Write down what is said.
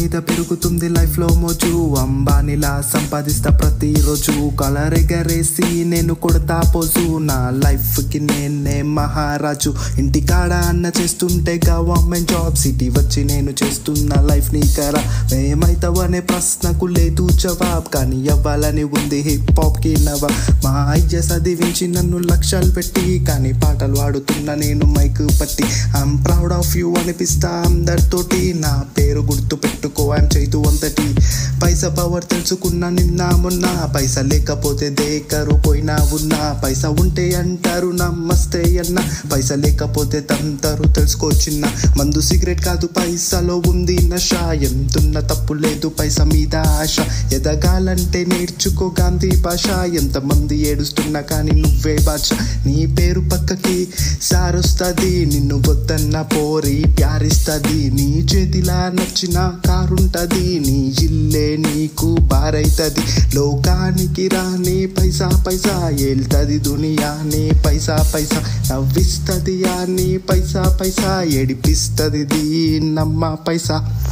మీద పెరుగుతుంది లైఫ్ లో మోజు అంబానిలా సంపాదిస్తా ప్రతిరోజు కలర్ ఎగరేసి నేను కొడతా పోజు నా లైఫ్ కి నేనే మహారాజు ఇంటికాడ అన్న చేస్తుంటే గవర్నమెంట్ జాబ్ సిటీ వచ్చి నేను చేస్తున్న లైఫ్ నీ కరా ఏమైతావనే ప్రశ్నకు లేదు జవాబ్ కానీ అవ్వాలని ఉంది హిప్ హాప్ కి నవా మా అయ్య చదివించి నన్ను లక్షలు పెట్టి కానీ పాటలు పాడుతున్నా నేను మైక్ పట్టి ఐమ్ ప్రౌడ్ ఆఫ్ యూ అనిపిస్తా అందరితోటి నా పేరు గుర్తు పెట్టుకో ఐమ్ చైతు అంతటి పైసా పవర్ తెలుసుకున్నా నిన్న మొన్న పైసా లేకపోతే దేకరు పోయినా ఉన్నా పైసా ఉంటే అంటారు నమ్మస్తే అన్న పైసా లేకపోతే తంతారు తెలుసుకో చిన్న మందు సిగరెట్ కాదు పైసాలో ఉంది నష ఎంతున్న తప్పు లేదు పైసా మీద ఆశ ఎదగాలంటే నేర్చుకో గాంధీ భాష ఎంతమంది ఏడుస్తున్నా కానీ నువ్వే భాష నీ పేరు పక్కకి సారొస్తుంది నిన్ను వద్దన్న పోరి ప్యారిస్తుంది నీ చేతిలా నచ్చిన కారుంటది నీ ఇల్లే నీకు బారైతది లోకానికి రాని పైసా పైసా ఏల్తది దునియాని పైసా పైసా నవ్విస్తది అని పైసా పైసా ఏడిపిస్తది నమ్మ పైసా